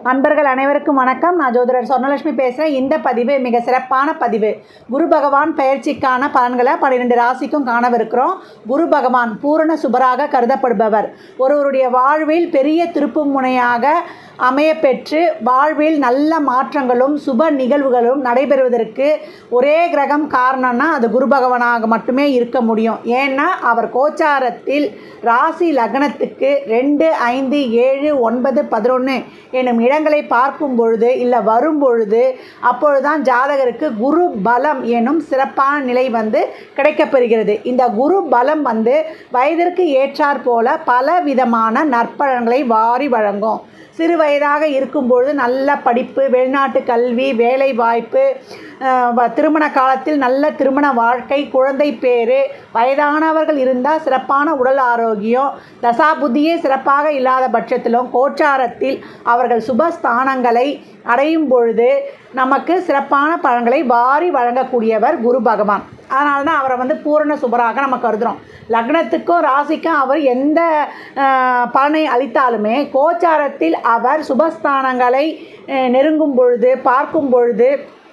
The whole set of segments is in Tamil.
அன்பர்கள் அனைவருக்கும் வணக்கம் நான் ஜோதிடர் சொர்ணலட்சுமி பேசுகிறேன் இந்த பதிவு மிக சிறப்பான பதிவு குரு பகவான் பெயர்ச்சிக்கான பலன்களை பன்னிரெண்டு ராசிக்கும் காணவிருக்கிறோம் குரு பகவான் பூரண சுபராக கருதப்படுபவர் ஒருவருடைய வாழ்வில் பெரிய திருப்பு முனையாக அமையப்பெற்று வாழ்வில் நல்ல மாற்றங்களும் சுப நிகழ்வுகளும் நடைபெறுவதற்கு ஒரே கிரகம் காரணம்னா அது குரு பகவானாக மட்டுமே இருக்க முடியும் ஏன்னா அவர் கோச்சாரத்தில் ராசி லக்னத்துக்கு ரெண்டு ஐந்து ஏழு ஒன்பது பதினொன்று எனும் இடங்களை பார்க்கும் பொழுது இல்லை வரும் பொழுது அப்பொழுதுதான் ஜாதகருக்கு குரு பலம் எனும் சிறப்பான நிலை வந்து கிடைக்கப்பெறுகிறது இந்த குரு பலம் வந்து வயதிற்கு ஏற்றாற் போல பல விதமான நற்பலன்களை வாரி வழங்கும் சிறு வயதாக இருக்கும்பொழுது நல்ல படிப்பு வெளிநாட்டு கல்வி வேலை வாய்ப்பு அஹ், வ- திருமண காலத்தில் நல்ல திருமண வாழ்க்கை குழந்தை பேரு வயதானவர்கள் இருந்தால் சிறப்பான உடல் ஆரோக்கியம் தசாபுத்தியே சிறப்பாக இல்லாத பட்சத்திலும் கோச்சாரத்தில் அவர்கள் சுபஸ்தானங்களை அடையும் பொழுது நமக்கு சிறப்பான பலன்களை வாரி வழங்கக்கூடியவர் குரு பகவான் அதனால தான் அவரை வந்து பூரண சுபராக நம்ம கருதுகிறோம் லக்னத்துக்கும் ராசிக்கும் அவர் எந்த அஹ், பலனை அளித்தாலுமே கோச்சாரத்தில் அவர் சுபஸ்தானங்களை அஹ், நெருங்கும் பொழுது பார்க்கும் பொழுது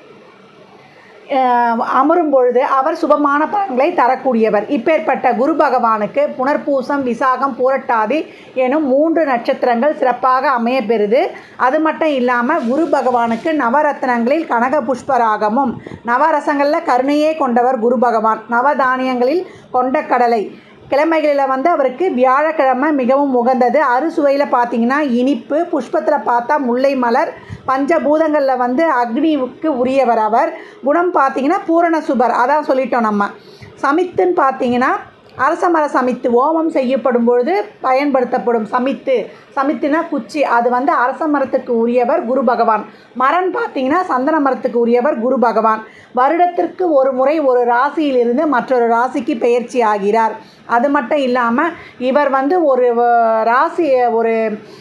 அஹ், அமரும் பொழுது அவர் சுபமான பலன்களை தரக்கூடியவர் இப்பேற்பட்ட குரு பகவானுக்கு புனர்பூசம் விசாகம் பூரட்டாதி எனும் மூன்று நட்சத்திரங்கள் சிறப்பாக அமைய பெறுது அது மட்டும் இல்லாமல் குரு பகவானுக்கு நவரத்னங்களில் கனக புஷ்பராகமும் நவரசங்களில் கருணையே கொண்டவர் குரு பகவான் நவதானியங்களில் கொண்ட கடலை கிழமைகளில் வந்து அவருக்கு வியாழக்கிழமை மிகவும் உகந்தது அறுசுவையில் பார்த்தீங்கன்னா இனிப்பு புஷ்பத்தில் பார்த்தா முல்லை மலர் பஞ்சபூதங்களில் வந்து அக்னிவுக்கு உரியவர் அவர் குணம் பார்த்தீங்கன்னா பூரண சுபர் அதான் சொல்லிட்டோம் நம்ம சமித்துன்னு பார்த்தீங்கன்னா அரச மர சமித்து ஓமம் செய்யப்படும் பொழுது பயன்படுத்தப்படும் சமித்து சமித்துனா குச்சி அது வந்து அரச மரத்துக்கு உரியவர் குரு பகவான் மரம் பார்த்தீங்கன்னா சந்தன மரத்துக்கு உரியவர் குரு பகவான் வருடத்திற்கு ஒரு முறை ஒரு ராசியிலிருந்து மற்றொரு ராசிக்கு பெயர்ச்சி ஆகிறார் அது மட்டும் இல்லாமல் இவர் வந்து ஒரு வ- ராசி ஒரு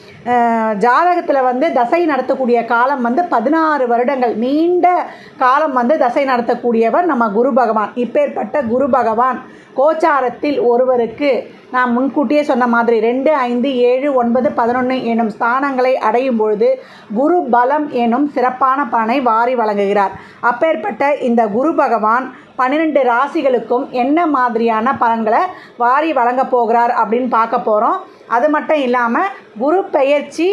ஜாதகத்தில் வந்து தசை நடத்தக்கூடிய காலம் வந்து பதினாறு வருடங்கள் நீண்ட காலம் வந்து தசை நடத்தக்கூடியவர் நம்ம குரு பகவான் இப்பேற்பட்ட குரு பகவான் கோச்சாரத்தில் ஒருவருக்கு நான் முன்கூட்டியே சொன்ன மாதிரி ரெண்டு ஐந்து ஏழு ஒன்பது பதினொன்று எனும் ஸ்தானங்களை அடையும் பொழுது குரு பலம் எனும் சிறப்பான பலனை வாரி வழங்குகிறார் அப்பேற்பட்ட இந்த குரு பகவான் பன்னிரெண்டு ராசிகளுக்கும் என்ன மாதிரியான பலன்களை வாரி வழங்கப் போகிறார் அப்படின்னு பார்க்க போகிறோம் அது மட்டும் இல்லாமல் குரு பெயர்ச்சி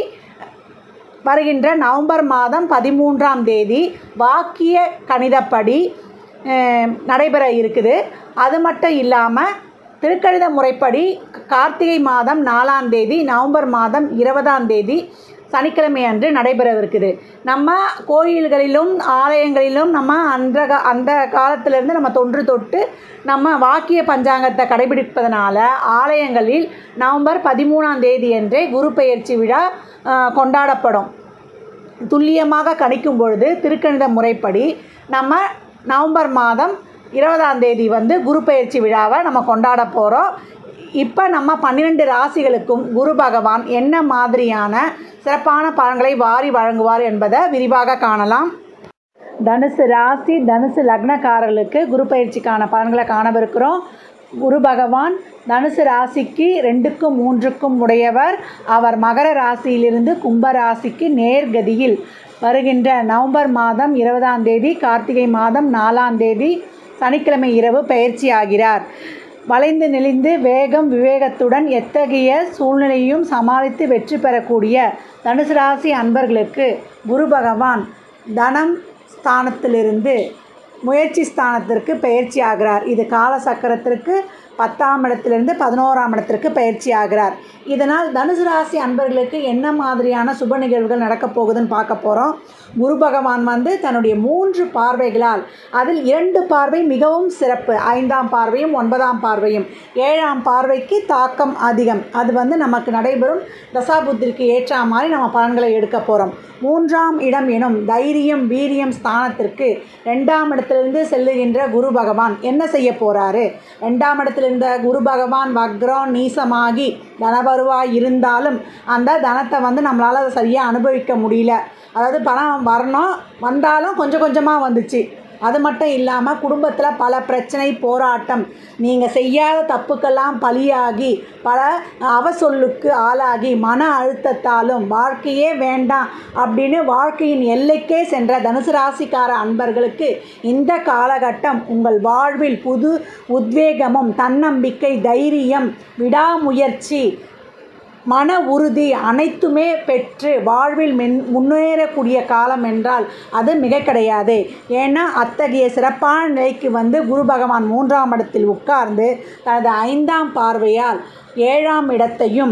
வருகின்ற நவம்பர் மாதம் பதிமூன்றாம் தேதி வாக்கிய கணிதப்படி அஹ், நடைபெற இருக்குது அது மட்டும் இல்லாமல் திருக்கணித முறைப்படி கார்த்திகை மாதம் நாலாம் தேதி நவம்பர் மாதம் இருபதாம் தேதி சனிக்கிழமை அன்று நடைபெறவிருக்குது நம்ம கோயில்களிலும் ஆலயங்களிலும் நம்ம அந்த கா- அந்த காலத்திலேருந்து நம்ம தொன்று தொட்டு நம்ம வாக்கிய பஞ்சாங்கத்தை கடைபிடிப்பதனால ஆலயங்களில் நவம்பர் பதிமூணாம் தேதி அன்றே குரு பெயர்ச்சி விழா அஹ், கொண்டாடப்படும் துல்லியமாக கணிக்கும் பொழுது திருக்கணித முறைப்படி நம்ம நவம்பர் மாதம் இருபதாம் தேதி வந்து குரு பெயர்ச்சி விழாவை நம்ம கொண்டாட போகிறோம் இப்போ நம்ம பன்னிரெண்டு ராசிகளுக்கும் குரு பகவான் என்ன மாதிரியான சிறப்பான பலன்களை வாரி வழங்குவார் என்பதை விரிவாக காணலாம் தனுசு ராசி தனுசு லக்னக்காரர்களுக்கு குரு பயிற்சிக்கான பலன்களை காணவிருக்கிறோம் குரு பகவான் தனுசு ராசிக்கு ரெண்டுக்கும் மூன்றுக்கும் உடையவர் அவர் மகர ராசியிலிருந்து கும்ப ராசிக்கு நேர்கதியில் வருகின்ற நவம்பர் மாதம் இருபதாம் தேதி கார்த்திகை மாதம் நாலாம் தேதி சனிக்கிழமை இரவு பயிற்சி ஆகிறார் வளைந்து நெளிந்து வேகம் விவேகத்துடன் எத்தகைய சூழ்நிலையும் சமாளித்து வெற்றி பெறக்கூடிய தனுசு ராசி அன்பர்களுக்கு குரு பகவான் தனம் ஸ்தானத்திலிருந்து முயற்சி ஸ்தானத்திற்கு பயிற்சி ஆகிறார் இது கால சக்கரத்திற்கு பத்தாம் இடத்திலிருந்து பதினோராம் இடத்திற்கு பயிற்சி ஆகிறார் இதனால் தனுசு ராசி அன்பர்களுக்கு என்ன மாதிரியான சுப நிகழ்வுகள் நடக்கப் போகுதுன்னு பார்க்க போகிறோம் குரு பகவான் வந்து தன்னுடைய மூன்று பார்வைகளால் அதில் இரண்டு பார்வை மிகவும் சிறப்பு ஐந்தாம் பார்வையும் ஒன்பதாம் பார்வையும் ஏழாம் பார்வைக்கு தாக்கம் அதிகம் அது வந்து நமக்கு நடைபெறும் தசாபுத்திற்கு ஏற்ற மாதிரி நம்ம பலன்களை எடுக்க போகிறோம் மூன்றாம் இடம் எனும் தைரியம் வீரியம் ஸ்தானத்திற்கு ரெண்டாம் இடத்திலிருந்து செல்லுகின்ற குரு பகவான் என்ன செய்ய போகிறாரு ரெண்டாம் இடத்திலிருந்த குரு பகவான் வக்ரம் நீசமாகி தனபருவாய் இருந்தாலும் அந்த தனத்தை வந்து நம்மளால் சரியாக அனுபவிக்க முடியல அதாவது பணம் வரணும் வந்தாலும் கொஞ்சம் கொஞ்சமாக வந்துச்சு அது மட்டும் இல்லாமல் குடும்பத்தில் பல பிரச்சனை போராட்டம் நீங்கள் செய்யாத தப்புக்கெல்லாம் பலியாகி பல அவசொல்லுக்கு ஆளாகி மன அழுத்தத்தாலும் வாழ்க்கையே வேண்டாம் அப்படின்னு வாழ்க்கையின் எல்லைக்கே சென்ற தனுசு ராசிக்கார அன்பர்களுக்கு இந்த காலகட்டம் உங்கள் வாழ்வில் புது உத்வேகமும் தன்னம்பிக்கை தைரியம் விடாமுயற்சி மன உறுதி அனைத்துமே பெற்று வாழ்வில் மென் முன்னேறக்கூடிய காலம் என்றால் அது மிக கிடையாது ஏன்னா அத்தகைய சிறப்பான நிலைக்கு வந்து குரு பகவான் மூன்றாம் இடத்தில் உட்கார்ந்து தனது ஐந்தாம் பார்வையால் ஏழாம் இடத்தையும்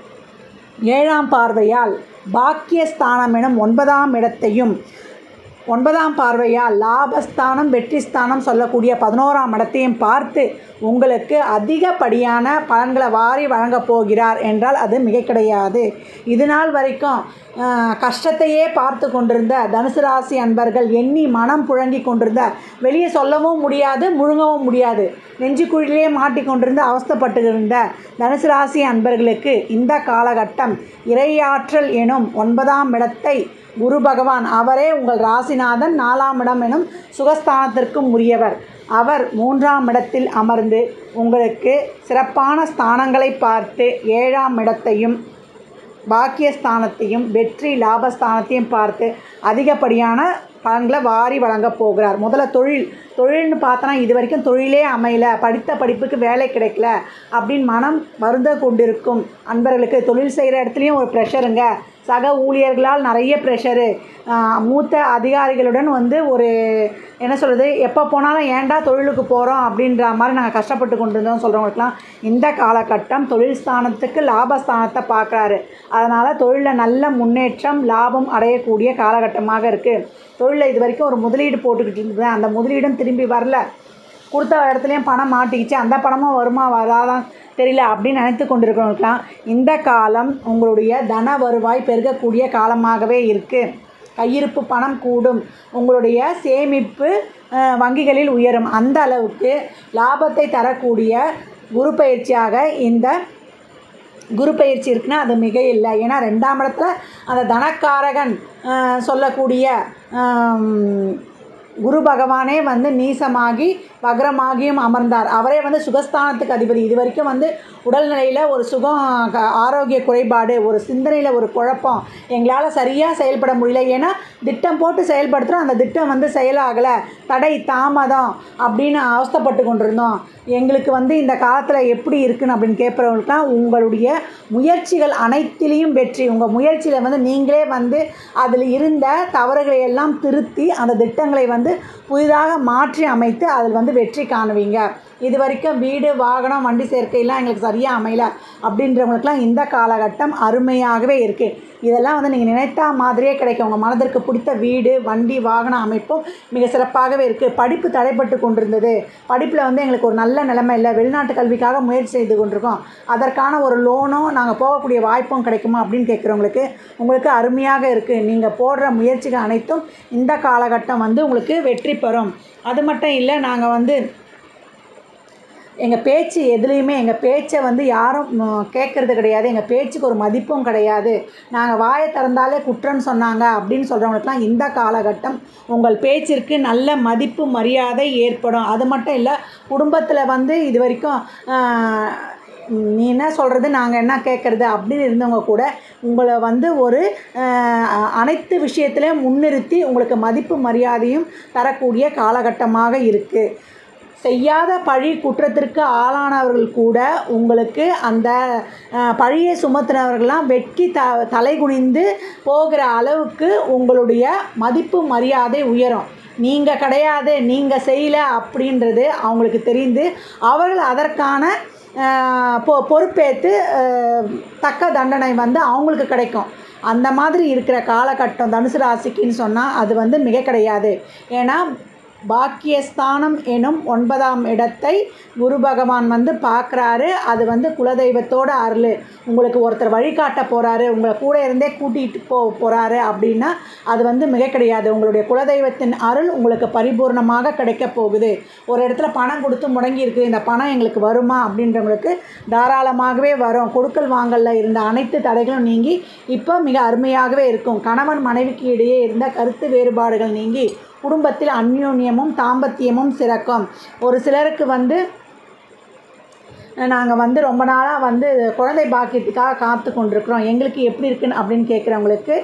ஏழாம் பார்வையால் பாக்கியஸ்தானம் எனும் ஒன்பதாம் இடத்தையும் ஒன்பதாம் பார்வையால் லாபஸ்தானம் வெற்றிஸ்தானம் சொல்லக்கூடிய பதினோராம் இடத்தையும் பார்த்து உங்களுக்கு அதிகப்படியான பலன்களை வாரி வழங்கப் போகிறார் என்றால் அது மிக கிடையாது இது நாள் வரைக்கும் ஆஹ், கஷ்டத்தையே பார்த்து கொண்டிருந்த தனுசு ராசி அன்பர்கள் எண்ணி மனம் புழங்கி கொண்டிருந்த வெளியே சொல்லவும் முடியாது முழுங்கவும் முடியாது நெஞ்சுக்குழியிலே மாட்டிக்கொண்டிருந்த அவஸ்தைப்பட்டு இருந்த தனுசு ராசி அன்பர்களுக்கு இந்த காலகட்டம் இறையாற்றல் எனும் ஒன்பதாம் இடத்தை குரு பகவான் அவரே உங்கள் ராசிநாதன் நாலாம் இடம் எனும் சுகஸ்தானத்திற்கும் உரியவர் அவர் மூன்றாம் இடத்தில் அமர்ந்து உங்களுக்கு சிறப்பான ஸ்தானங்களை பார்த்து ஏழாம் இடத்தையும் பாக்கியஸ்தானத்தையும் வெற்றி லாபஸ்தானத்தையும் பார்த்து அதிகப்படியான பலன்களை வாரி வழங்கப் போகிறார் முதல்ல தொழில் தொழில்னு பார்த்தோன்னா இது வரைக்கும் தொழிலே அமையல படித்த படிப்புக்கு வேலை கிடைக்கல அப்படின்னு மனம் வருந்த கொண்டிருக்கும் அன்பர்களுக்கு தொழில் செய்கிற இடத்துலையும் ஒரு ப்ரெஷருங்க சக ஊழியர்களால் நிறைய ப்ரெஷரு மூத்த அதிகாரிகளுடன் வந்து ஒரு என்ன சொல்கிறது எப்போ போனாலும் ஏன்டா தொழிலுக்கு போகிறோம் அப்படின்ற மாதிரி நாங்கள் கஷ்டப்பட்டு கொண்டு இருந்தோம் சொல்கிறவங்களுக்குலாம் இந்த காலகட்டம் தொழில் ஸ்தானத்துக்கு லாபஸ்தானத்தை பார்க்குறாரு அதனால் தொழிலில் நல்ல முன்னேற்றம் லாபம் அடையக்கூடிய காலகட்டமாக இருக்குது தொழிலில் இது வரைக்கும் ஒரு முதலீடு போட்டுக்கிட்டு இருந்தேன் அந்த முதலீடும் திரும்பி வரல கொடுத்த இடத்துலையும் பணம் மாட்டிக்கிச்சு அந்த பணமும் வருமா வராதான் தெரியல அப்படின்னு நினைத்து கொண்டிருக்கிறவங்களுக்குலாம் இந்த காலம் உங்களுடைய தன வருவாய் பெருகக்கூடிய காலமாகவே இருக்குது கையிருப்பு பணம் கூடும் உங்களுடைய சேமிப்பு அஹ், வங்கிகளில் உயரும் அந்த அளவுக்கு லாபத்தை தரக்கூடிய குரு பயிற்சியாக இந்த குரு பயிற்சி இருக்குன்னா அது மிக இல்லை ஏன்னா ரெண்டாம் இடத்துல அந்த தனக்காரகன் அஹ், சொல்லக்கூடிய ஆம், குரு பகவானே வந்து நீசமாகி வக்ரமாகியும் அமர்ந்தார் அவரே வந்து சுகஸ்தானத்துக்கு அதிபதி இது வரைக்கும் வந்து உடல்நிலையில் ஒரு சுகம் க- ஆரோக்கிய குறைபாடு ஒரு சிந்தனையில் ஒரு குழப்பம் எங்களால் சரியாக செயல்பட முடியல ஏன்னா திட்டம் போட்டு செயல்படுத்துகிறோம் அந்த திட்டம் வந்து செயலாகலை தடை தாமதம் அப்படின்னு அவஸ்தைப்பட்டு கொண்டிருந்தோம் எங்களுக்கு வந்து இந்த காலத்தில் எப்படி இருக்குன்னு அப்படின்னு கேட்குறவங்களுக்குலாம் உங்களுடைய முயற்சிகள் அனைத்திலையும் வெற்றி உங்கள் முயற்சியில் வந்து நீங்களே வந்து அதில் இருந்த தவறுகளை எல்லாம் திருத்தி அந்த திட்டங்களை வந்து புதிதாக மாற்றி அமைத்து அதில் வந்து வெற்றி காணுவீங்க இது வரைக்கும் வீடு வாகனம் வண்டி சேர்க்கையெல்லாம் எங்களுக்கு சரியாக அமையல அப்படின்றவங்களுக்குலாம் இந்த காலகட்டம் அருமையாகவே இருக்குது இதெல்லாம் வந்து நீங்கள் நினைத்தா மாதிரியே கிடைக்கும் உங்கள் மனதிற்கு பிடித்த வீடு வண்டி வாகன அமைப்பும் மிக சிறப்பாகவே இருக்குது படிப்பு தடைப்பட்டு கொண்டிருந்தது படிப்பில் வந்து எங்களுக்கு ஒரு நல்ல நிலைமை இல்லை வெளிநாட்டு கல்விக்காக முயற்சி செய்து கொண்டிருக்கோம் அதற்கான ஒரு லோனும் நாங்கள் போகக்கூடிய வாய்ப்பும் கிடைக்குமா அப்படின்னு கேட்குறவங்களுக்கு உங்களுக்கு அருமையாக இருக்குது நீங்கள் போடுற முயற்சிகள் அனைத்தும் இந்த காலகட்டம் வந்து உங்களுக்கு வெற்றி பெறும் அது மட்டும் இல்லை நாங்கள் வந்து எங்கள் பேச்சு எதுலேயுமே எங்கள் பேச்சை வந்து யாரும் ம், கேட்கறது கிடையாது எங்கள் பேச்சுக்கு ஒரு மதிப்பும் கிடையாது நாங்கள் வாயை திறந்தாலே குற்றம்னு சொன்னாங்க அப்படின்னு சொல்கிறவங்களுக்குலாம் இந்த காலகட்டம் உங்கள் பேச்சிற்கு நல்ல மதிப்பு மரியாதை ஏற்படும் அது மட்டும் இல்லை குடும்பத்தில் வந்து இது வரைக்கும் ஆஹ், நீ என்ன சொல்கிறது நாங்கள் என்ன கேட்குறது அப்படின்னு இருந்தவங்க கூட உங்களை வந்து ஒரு ஆஹ், அனைத்து விஷயத்திலையும் முன்னிறுத்தி உங்களுக்கு மதிப்பு மரியாதையும் தரக்கூடிய காலகட்டமாக இருக்குது செய்யாத பழி குற்றத்திற்கு ஆளானவர்கள் கூட உங்களுக்கு அந்த அஹ், பழியை சுமத்தினவர்கள்லாம் வெட்கி த தலைகுனிந்து போகிற அளவுக்கு உங்களுடைய மதிப்பு மரியாதை உயரும் நீங்கள் கிடையாது நீங்கள் செய்யலை அப்படின்றது அவங்களுக்கு தெரிந்து அவர்கள் அதற்கான அஹ், பொ பொறுப்பேற்று அஹ், தக்க தண்டனை வந்து அவங்களுக்கு கிடைக்கும் அந்த மாதிரி இருக்கிற காலகட்டம் தனுசு ராசிக்குன்னு சொன்னால் அது வந்து மிக கிடையாது ஏன்னா பாக்கியஸ்தானம் எனும் ஒன்பதாம் இடத்தை குரு பகவான் வந்து பார்க்குறாரு அது வந்து குலதெய்வத்தோட அருள் உங்களுக்கு ஒருத்தர் வழிகாட்ட போகிறாரு உங்களை கூட இருந்தே கூட்டிகிட்டு போ போகிறாரு அப்படின்னா அது வந்து மிக கிடையாது உங்களுடைய குலதெய்வத்தின் அருள் உங்களுக்கு பரிபூர்ணமாக கிடைக்க போகுது ஒரு இடத்துல பணம் கொடுத்து முடங்கி இருக்குது இந்த பணம் எங்களுக்கு வருமா அப்படின்றவங்களுக்கு தாராளமாகவே வரும் கொடுக்கல் வாங்கலில் இருந்த அனைத்து தடைகளும் நீங்கி இப்போ மிக அருமையாகவே இருக்கும் கணவன் மனைவிக்கு இடையே இருந்த கருத்து வேறுபாடுகள் நீங்கி குடும்பத்தில் அந்யோன்யமும் தாம்பத்தியமும் சிறக்கும் ஒரு சிலருக்கு வந்து நாங்கள் வந்து ரொம்ப நாளாக வந்து குழந்தை பாக்கியத்துக்காக காத்து கொண்டிருக்கிறோம் எங்களுக்கு எப்படி இருக்குன்னு அப்படின்னு கேட்குறவங்களுக்கு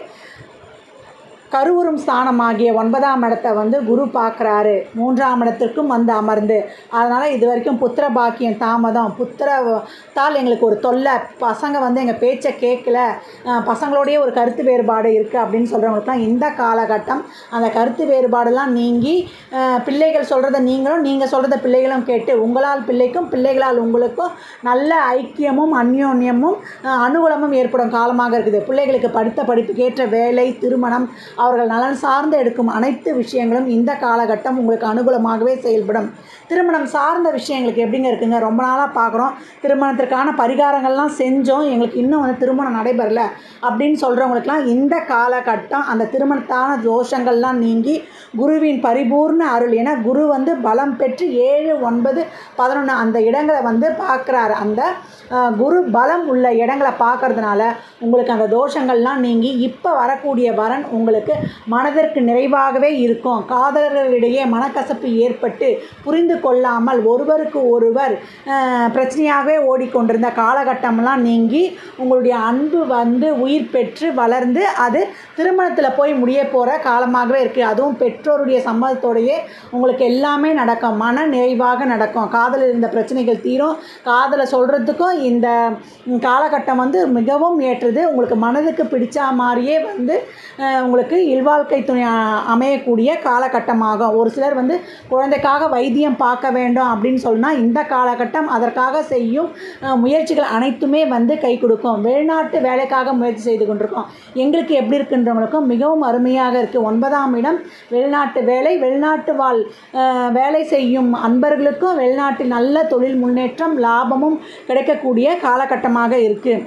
கருவுறும் ஸ்தானமாகிய ஒன்பதாம் இடத்தை வந்து குரு பார்க்குறாரு மூன்றாம் இடத்திற்கும் வந்து அமர்ந்து அதனால் இது வரைக்கும் புத்திர பாக்கியம் தாமதம் புத்திரத்தால் எங்களுக்கு ஒரு தொல்லை பசங்க வந்து எங்கள் பேச்சை கேட்கல அஹ் பசங்களோடயே ஒரு கருத்து வேறுபாடு இருக்குது அப்படின்னு சொல்கிறவங்களுக்குலாம் இந்த காலகட்டம் அந்த கருத்து வேறுபாடெல்லாம் நீங்கி அஹ் பிள்ளைகள் சொல்கிறத நீங்களும் நீங்கள் சொல்கிறத பிள்ளைகளும் கேட்டு உங்களால் பிள்ளைக்கும் பிள்ளைகளால் உங்களுக்கும் நல்ல ஐக்கியமும் அந்யோன்யமும் அஹ் அனுகூலமும் ஏற்படும் காலமாக இருக்குது பிள்ளைகளுக்கு படித்த படிப்புக்கேற்ற வேலை திருமணம் அவர்கள் நலன் சார்ந்து எடுக்கும் அனைத்து விஷயங்களும் இந்த காலகட்டம் உங்களுக்கு அனுகூலமாகவே செயல்படும் திருமணம் சார்ந்த விஷயங்களுக்கு எப்படிங்க இருக்குங்க ரொம்ப நாளாக பார்க்குறோம் திருமணத்திற்கான பரிகாரங்கள்லாம் செஞ்சோம் எங்களுக்கு இன்னும் வந்து திருமணம் நடைபெறல அப்படின்னு சொல்கிறவங்களுக்குலாம் இந்த காலகட்டம் அந்த திருமணத்தான தோஷங்கள்லாம் நீங்கி குருவின் பரிபூர்ண அருள் ஏன்னா குரு வந்து பலம் பெற்று ஏழு ஒன்பது பதினொன்று அந்த இடங்களை வந்து பார்க்குறாரு அந்த அஹ், குரு பலம் உள்ள இடங்களை பார்க்கறதுனால உங்களுக்கு அந்த தோஷங்கள்லாம் நீங்கி இப்போ வரக்கூடிய வரன் உங்களுக்கு மனதிற்கு நிறைவாகவே இருக்கும் காதலர்களிடையே மனக்கசப்பு ஏற்பட்டு புரிந்து கொள்ளாமல் ஒருவருக்கு ஒருவர் அஹ், பிரச்சனையாகவே ஓடிக்கொண்டிருந்த காலகட்டம்லாம் நீங்கி உங்களுடைய அன்பு வந்து உயிர் பெற்று வளர்ந்து அது திருமணத்தில் போய் முடிய போகிற காலமாகவே இருக்குது அதுவும் பெற்றோருடைய சம்மதத்தோடையே உங்களுக்கு எல்லாமே நடக்கும் மன நிறைவாக நடக்கும் காதலில் இருந்த பிரச்சனைகள் தீரும் காதலை சொல்கிறதுக்கும் இந்த ம், காலகட்டம் வந்து மிகவும் ஏற்றது உங்களுக்கு மனதுக்கு பிடிச்ச மாதிரியே வந்து அஹ், உங்களுக்கு இல்வாழ்க்கை துணை அ- அமையக்கூடிய காலகட்டமாகும் ஒரு சிலர் வந்து குழந்தைக்காக வைத்தியம் பார்க்க வேண்டும் அப்படின்னு சொன்னால் இந்த காலகட்டம் அதற்காக செய்யும் அஹ், முயற்சிகள் அனைத்துமே வந்து கை கொடுக்கும் வெளிநாட்டு வேலைக்காக முயற்சி செய்து கொண்டிருக்கோம் எங்களுக்கு எப்படி இருக்குன்றவங்களுக்கும் மிகவும் அருமையாக இருக்குது ஒன்பதாம் இடம் வெளிநாட்டு வேலை வெளிநாட்டு வாழ் அஹ், வேலை செய்யும் அன்பர்களுக்கும் வெளிநாட்டில் நல்ல தொழில் முன்னேற்றம் லாபமும் கிடைக்கக்கூடிய காலகட்டமாக இருக்குது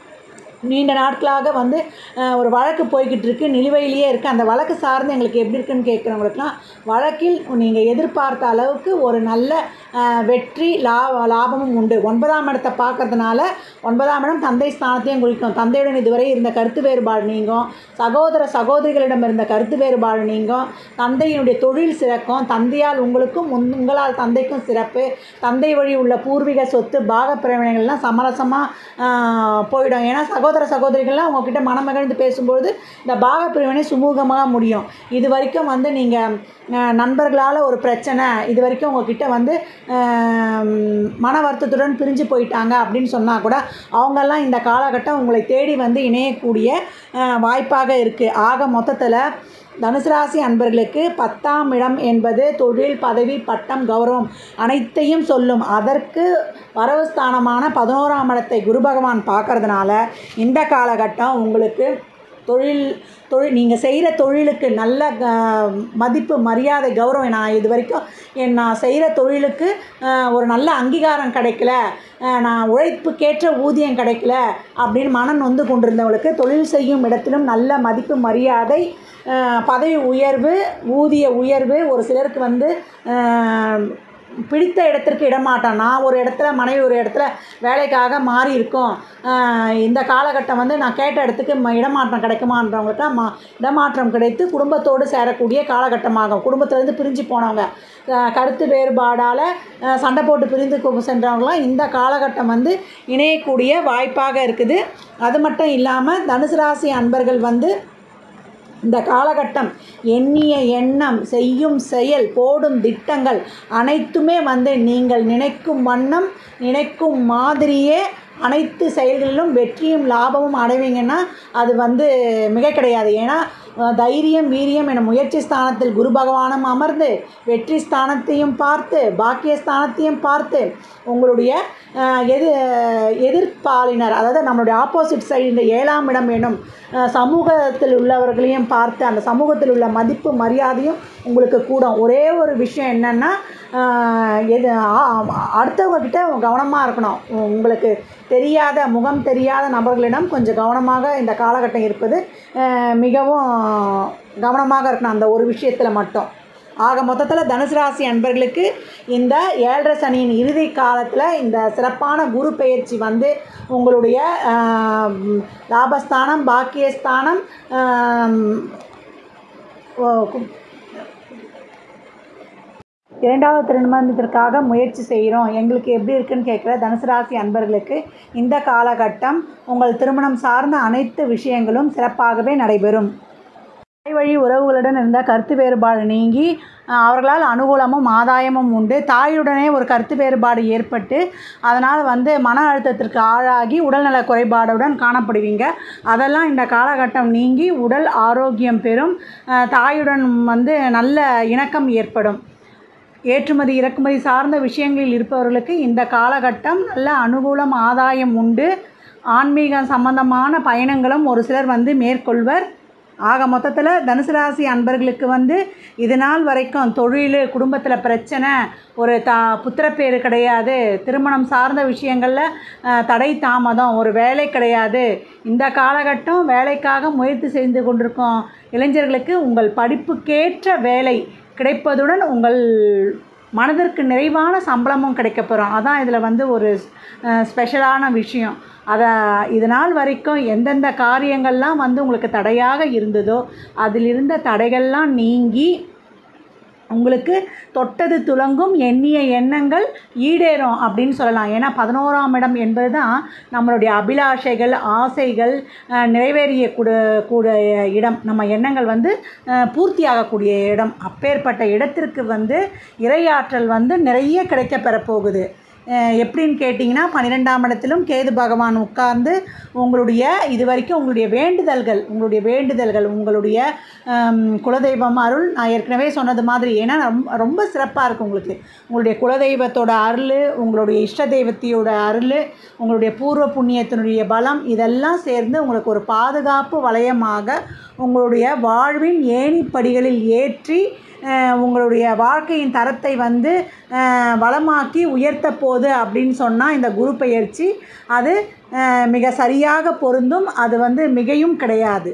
நீண்ட நாட்களாக வந்து அஹ், ஒரு வழக்கு போய்கிட்டு இருக்கு நிலுவையிலேயே இருக்குது அந்த வழக்கு சார்ந்து எங்களுக்கு எப்படி இருக்குன்னு கேட்குறவங்களுக்குலாம் வழக்கில் நீங்கள் எதிர்பார்த்த அளவுக்கு ஒரு நல்ல அஹ், வெற்றி லா லாபமும் உண்டு ஒன்பதாம் இடத்தை பார்க்கறதுனால ஒன்பதாம் இடம் தந்தை ஸ்தானத்தையும் குறிக்கும் தந்தையுடன் இதுவரை இருந்த கருத்து வேறுபாடு நீங்கும் சகோதர சகோதரிகளிடம் இருந்த கருத்து வேறுபாடு நீங்கும் தந்தையினுடைய தொழில் சிறக்கும் தந்தையால் உங்களுக்கும் உன்- உங்களால் தந்தைக்கும் சிறப்பு தந்தை வழி உள்ள பூர்வீக சொத்து பாக பிரிவினைகள்லாம் சமரசமாக போயிடும் ஏன்னா சகோதர சகோதரிகள்லாம் உங்ககிட்ட மனமகிழ்ந்து பேசும்பொழுது இந்த பாக பிரிவினை சுமூகமாக முடியும் இது வரைக்கும் வந்து நீங்கள் நண்பர்களால் ஒரு பிரச்சனை இது வரைக்கும் உங்ககிட்ட வந்து அஹ், மன வருத்தத்துடன் பிரிஞ்சு போயிட்டாங்க அப்படின்னு சொன்னால் கூட அவங்கெல்லாம் இந்த காலகட்டம் உங்களை தேடி வந்து இணையக்கூடிய அஹ், வாய்ப்பாக இருக்குது ஆக மொத்தத்தில் தனுசு ராசி அன்பர்களுக்கு பத்தாம் இடம் என்பது தொழில் பதவி பட்டம் கௌரவம் அனைத்தையும் சொல்லும் அதற்கு வரவு ஸ்தானமான பதினோராம் இடத்தை குரு பகவான் பார்க்கறதுனால இந்த காலகட்டம் உங்களுக்கு தொழில் தொழில் நீங்கள் செய்கிற தொழிலுக்கு நல்ல க- மதிப்பு மரியாதை கௌரவம் நான் இது வரைக்கும் என் நான் செய்கிற தொழிலுக்கு அஹ், ஒரு நல்ல அங்கீகாரம் கிடைக்கல அஹ், நான் உழைப்புக்கேற்ற ஊதியம் கிடைக்கல அப்படின்னு மனம் நொந்து கொண்டிருந்தவங்களுக்கு தொழில் செய்யும் இடத்திலும் நல்ல மதிப்பு மரியாதை அஹ், பதவி உயர்வு ஊதிய உயர்வு ஒரு சிலருக்கு வந்து அஹ், பிடித்த இடத்திற்கு இடமாட்டம் நான் ஒரு இடத்துல மனைவி ஒரு இடத்துல வேலைக்காக மாறி இருக்கோம் ஆஹ் இந்த காலகட்டம் வந்து நான் கேட்ட இடத்துக்கு ம- இடமாற்றம் கிடைக்குமான்றவங்களுக்கு மா இடமாற்றம் கிடைத்து குடும்பத்தோடு சேரக்கூடிய காலகட்டமாகும் குடும்பத்திலேருந்து பிரிஞ்சு போனவங்க ஆஹ் கருத்து வேறுபாடால் சண்டை போட்டு பிரிந்து கொ- சென்றவங்களாம் இந்த காலகட்டம் வந்து இணையக்கூடிய வாய்ப்பாக இருக்குது அது மட்டும் இல்லாமல் தனுசு ராசி அன்பர்கள் வந்து இந்த காலகட்டம் எண்ணிய எண்ணம் செய்யும் செயல் போடும் திட்டங்கள் அனைத்துமே வந்து நீங்கள் நினைக்கும் வண்ணம் நினைக்கும் மாதிரியே அனைத்து செயல்களிலும் வெற்றியும் லாபமும் அடைவீங்கன்னா அது வந்து மிக கிடையாது ஏன்னா அஹ், தைரியம் வீரியம் என முயற்சி ஸ்தானத்தில் குரு பகவானும் அமர்ந்து வெற்றி ஸ்தானத்தையும் பார்த்து பாக்கிய ஸ்தானத்தையும் பார்த்து உங்களுடைய அஹ், எது எதிர்ப்பாளினர் அதாவது நம்மளுடைய ஆப்போசிட் சைடு இந்த ஏழாம் இடம் எனும் அஹ், சமூகத்தில் உள்ளவர்களையும் பார்த்து அந்த சமூகத்தில் உள்ள மதிப்பு மரியாதையும் உங்களுக்கு கூடும் ஒரே ஒரு விஷயம் என்னென்னா எது ஆ- அடுத்தவங்க கிட்ட கவனமாக இருக்கணும் உ- உங்களுக்கு தெரியாத முகம் தெரியாத நபர்களிடம் கொஞ்சம் கவனமாக இந்த காலகட்டம் இருப்பது அஹ், மிகவும் கவனமாக இருக்கணும் அந்த ஒரு விஷயத்தில் மட்டும் ஆக மொத்தத்தில் தனுசு ராசி அன்பர்களுக்கு இந்த ஏழரை சனியின் இறுதி காலத்தில் இந்த சிறப்பான குரு பெயர்ச்சி வந்து உங்களுடைய ஆம், லாபஸ்தானம் பாக்கியஸ்தானம் ஆம், ஓ, கு- இரண்டாவது திருமணத்திற்காக முயற்சி செய்கிறோம் எங்களுக்கு எப்படி இருக்குன்னு கேட்குற தனுசு ராசி அன்பர்களுக்கு இந்த காலகட்டம் உங்கள் திருமணம் சார்ந்த அனைத்து விஷயங்களும் சிறப்பாகவே நடைபெறும் தாய் வழி உறவுகளுடன் இருந்த கருத்து வேறுபாடு நீங்கி அஹ், அவர்களால் அனுகூலமும் ஆதாயமும் உண்டு தாயுடனே ஒரு கருத்து வேறுபாடு ஏற்பட்டு அதனால் வந்து மன அழுத்தத்திற்கு ஆளாகி உடல்நல குறைபாடுடன் காணப்படுவீங்க அதெல்லாம் இந்த காலகட்டம் நீங்கி உடல் ஆரோக்கியம் பெறும் அஹ், தாயுடன் வந்து நல்ல இணக்கம் ஏற்படும் ஏற்றுமதி இறக்குமதி சார்ந்த விஷயங்களில் இருப்பவர்களுக்கு இந்த காலகட்டம் நல்ல அனுகூலம் ஆதாயம் உண்டு ஆன்மீக சம்பந்தமான பயணங்களும் ஒரு சிலர் வந்து மேற்கொள்வர் ஆக மொத்தத்தில் தனுசு ராசி அன்பர்களுக்கு வந்து இது நாள் வரைக்கும் தொழில் குடும்பத்தில் பிரச்சனை ஒரு தா புத்திரப்பேறு கிடையாது திருமணம் சார்ந்த விஷயங்களில் அஹ், தடை தாமதம் ஒரு வேலை கிடையாது இந்த காலகட்டம் வேலைக்காக முயற்சி செய்து கொண்டிருக்கும் இளைஞர்களுக்கு உங்கள் படிப்புக்கேற்ற வேலை கிடைப்பதுடன் உங்கள் மனதிற்கு நிறைவான சம்பளமும் கிடைக்கப்பெறும் அதான் இதில் வந்து ஒரு அஹ், ஸ்பெஷலான விஷயம் அதை இது நாள் வரைக்கும் எந்தெந்த காரியங்கள்லாம் வந்து உங்களுக்கு தடையாக இருந்ததோ அதில் இருந்த தடைகள்லாம் நீங்கி உங்களுக்கு தொட்டது துலங்கும் எண்ணிய எண்ணங்கள் ஈடேறும் அப்படின்னு சொல்லலாம் ஏன்னா பதினோராம் இடம் என்பது தான் நம்மளுடைய அபிலாஷைகள் ஆசைகள் அஹ், நிறைவேறிய கூட கூடிய இடம் நம்ம எண்ணங்கள் வந்து அஹ், பூர்த்தியாகக்கூடிய இடம் அப்பேற்பட்ட இடத்திற்கு வந்து இறையாற்றல் வந்து நிறைய கிடைக்க பெறப்போகுது அஹ் எப்படின்னு கேட்டிங்கன்னா பன்னிரெண்டாம் இடத்திலும் கேது பகவான் உட்கார்ந்து உங்களுடைய இது வரைக்கும் உங்களுடைய வேண்டுதல்கள் உங்களுடைய வேண்டுதல்கள் உங்களுடைய ஹம், குலதெய்வம் அருள் நான் ஏற்கனவே சொன்னது மாதிரி ஏன்னா ரொம்ப ரொம்ப சிறப்பாக இருக்கும் உங்களுக்கு உங்களுடைய குலதெய்வத்தோட அருள் உங்களுடைய இஷ்ட தெய்வத்தியோட அருள் உங்களுடைய பூர்வ புண்ணியத்தினுடைய பலம் இதெல்லாம் சேர்ந்து உங்களுக்கு ஒரு பாதுகாப்பு வளையமாக உங்களுடைய வாழ்வின் ஏணிப்படிகளில் ஏற்றி அஹ் உங்களுடைய வாழ்க்கையின் தரத்தை வந்து அஹ் வளமாக்கி உயர்த்த போகுது அப்படின்னு சொன்னால் இந்த குரு பெயர்ச்சி அது அஹ் மிக சரியாக பொருந்தும் அது வந்து மிகையும் கிடையாது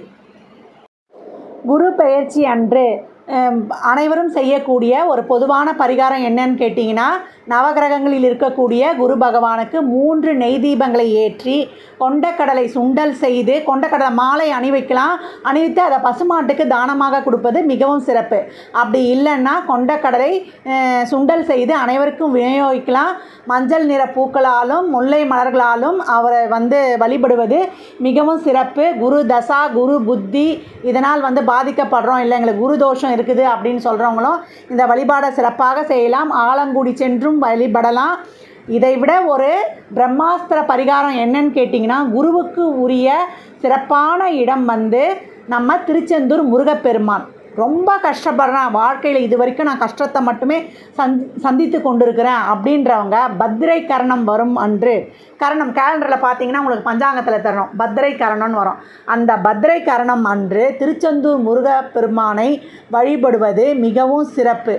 குரு பெயர்ச்சி அன்று அஹ், அனைவரும் செய்யக்கூடிய ஒரு பொதுவான பரிகாரம் என்னன்னு கேட்டிங்கன்னா நவகிரகங்களில் இருக்கக்கூடிய குரு பகவானுக்கு மூன்று நெய் தீபங்களை ஏற்றி கொண்டக்கடலை சுண்டல் செய்து கொண்டக்கடலை மாலை அணிவிக்கலாம் அணிவித்து அதை பசுமாட்டுக்கு தானமாக கொடுப்பது மிகவும் சிறப்பு அப்படி இல்லைன்னா கொண்டக்கடலை அஹ், சுண்டல் செய்து அனைவருக்கும் விநியோகிக்கலாம் மஞ்சள் நிற பூக்களாலும் முல்லை மலர்களாலும் அவரை வந்து வழிபடுவது மிகவும் சிறப்பு குரு தசா குரு புத்தி இதனால் வந்து பாதிக்கப்படுறோம் இல்லை எங்களுக்கு குரு தோஷம் இருக்குது அப்படின்னு சொல்கிறவங்களும் இந்த வழிபாடை சிறப்பாக செய்யலாம் ஆலங்குடி சென்றும் வழிபடலாம் இதை விட ஒரு பிரம்மாஸ்திர பரிகாரம் என்னன்னு கேட்டிங்கன்னா குருவுக்கு உரிய சிறப்பான இடம் வந்து நம்ம திருச்செந்தூர் முருகப்பெருமான் ரொம்ப கஷ்டப்படுறேன் வாழ்க்கையில் இது வரைக்கும் நான் கஷ்டத்தை மட்டுமே சந்தி சந்தித்து கொண்டிருக்கிறேன் அப்படின்றவங்க பத்திரை கரணம் வரும் அன்று கரணம் கேலண்டரில் பார்த்தீங்கன்னா உங்களுக்கு பஞ்சாங்கத்தில் தரணும் பத்திரை கரணம்னு வரும் அந்த பத்திரை கரணம் அன்று திருச்செந்தூர் முருகப்பெருமானை வழிபடுவது மிகவும் சிறப்பு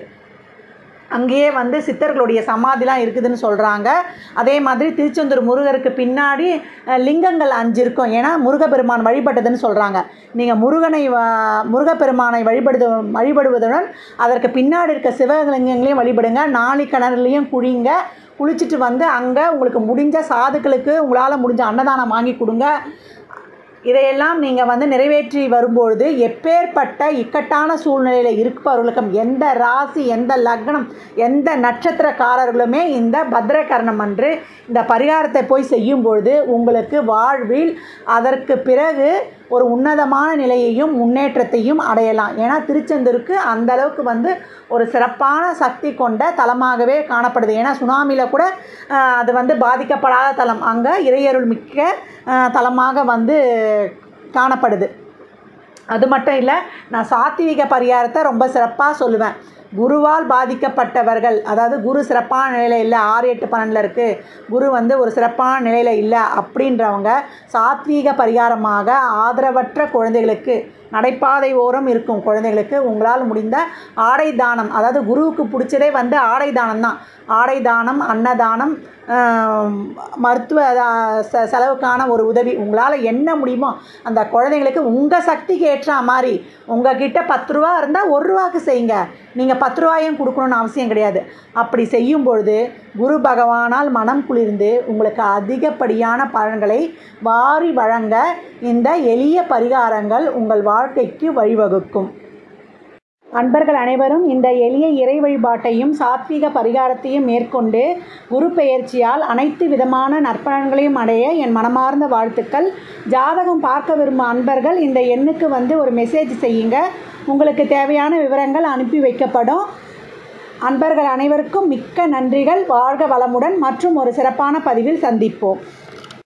அங்கேயே வந்து சித்தர்களுடைய சமாதிலாம் இருக்குதுன்னு சொல்கிறாங்க அதே மாதிரி திருச்செந்தூர் முருகருக்கு பின்னாடி அஹ், லிங்கங்கள் அஞ்சு இருக்கும் ஏன்னா முருகப்பெருமான் வழிபட்டதுன்னு சொல்கிறாங்க நீங்கள் முருகனை வ- முருகப்பெருமானை வழிபடுது வழிபடுவதுடன் அதற்கு பின்னாடி இருக்க சிவலிங்கங்களையும் வழிபடுங்க நாளி கிணறுலையும் குழிங்க குளிச்சுட்டு வந்து அங்கே உங்களுக்கு முடிஞ்ச சாதுக்களுக்கு உங்களால் முடிஞ்ச அன்னதானம் வாங்கி கொடுங்க இதையெல்லாம் நீங்கள் வந்து நிறைவேற்றி வரும்பொழுது எப்பேற்பட்ட இக்கட்டான சூழ்நிலையில் இருப்பவர்களுக்கும் எந்த ராசி எந்த லக்னம் எந்த நட்சத்திரக்காரர்களுமே இந்த பத்ரகரணம் அன்று இந்த பரிகாரத்தை போய் செய்யும் பொழுது உங்களுக்கு வாழ்வில் அதற்கு பிறகு ஒரு உன்னதமான நிலையையும் முன்னேற்றத்தையும் அடையலாம் ஏன்னா திருச்செந்தூருக்கு அந்த அளவுக்கு வந்து ஒரு சிறப்பான சக்தி கொண்ட தலமாகவே காணப்படுது ஏன்னா சுனாமியில் கூட ஆஹ், அது வந்து பாதிக்கப்படாத தலம் அங்கே இறையருள் மிக்க ஆஹ், தலமாக வந்து காணப்படுது அது மட்டும் இல்லை நான் சாத்வீக பரிகாரத்தை ரொம்ப சிறப்பாக சொல்லுவேன் குருவால் பாதிக்கப்பட்டவர்கள் அதாவது குரு சிறப்பான நிலையில் இல்லை ஆறு எட்டு பன்னெண்டில் இருக்குது குரு வந்து ஒரு சிறப்பான நிலையில் இல்லை அப்படின்றவங்க சாத்வீக பரிகாரமாக ஆதரவற்ற குழந்தைகளுக்கு நடைபாதை ஓரம் இருக்கும் குழந்தைகளுக்கு உங்களால் முடிந்த ஆடை தானம் அதாவது குருவுக்கு பிடிச்சதே வந்து ஆடை தானம் தான் ஆடை தானம் அன்னதானம் ஆம், மருத்துவ அஹ், செ செலவுக்கான ஒரு உதவி உங்களால் என்ன முடியுமோ அந்த குழந்தைங்களுக்கு உங்கள் சக்திக்கு ஏற்ற மாதிரி உங்ககிட்ட பத்து ரூபா இருந்தால் ஒரு ரூபாக்கு செய்யுங்க நீங்கள் பத்து ரூபாயும் கொடுக்கணும்னு அவசியம் கிடையாது அப்படி செய்யும் பொழுது குரு பகவானால் மனம் குளிர்ந்து உங்களுக்கு அதிகப்படியான பலன்களை வாரி வழங்க இந்த எளிய பரிகாரங்கள் உங்கள் வாழ்க்கைக்கு வழிவகுக்கும் அன்பர்கள் அனைவரும் இந்த எளிய இறை வழிபாட்டையும் சாத்வீக பரிகாரத்தையும் மேற்கொண்டு குரு பெயர்ச்சியால் அனைத்து விதமான நற்பலன்களையும் அடைய என் மனமார்ந்த வாழ்த்துக்கள் ஜாதகம் பார்க்க விரும்பும் அன்பர்கள் இந்த எண்ணுக்கு வந்து ஒரு மெசேஜ் செய்யுங்க உங்களுக்கு தேவையான விவரங்கள் அனுப்பி வைக்கப்படும் அன்பர்கள் அனைவருக்கும் மிக்க நன்றிகள் வாழ்க வளமுடன் மற்றும் ஒரு சிறப்பான பதிவில் சந்திப்போம்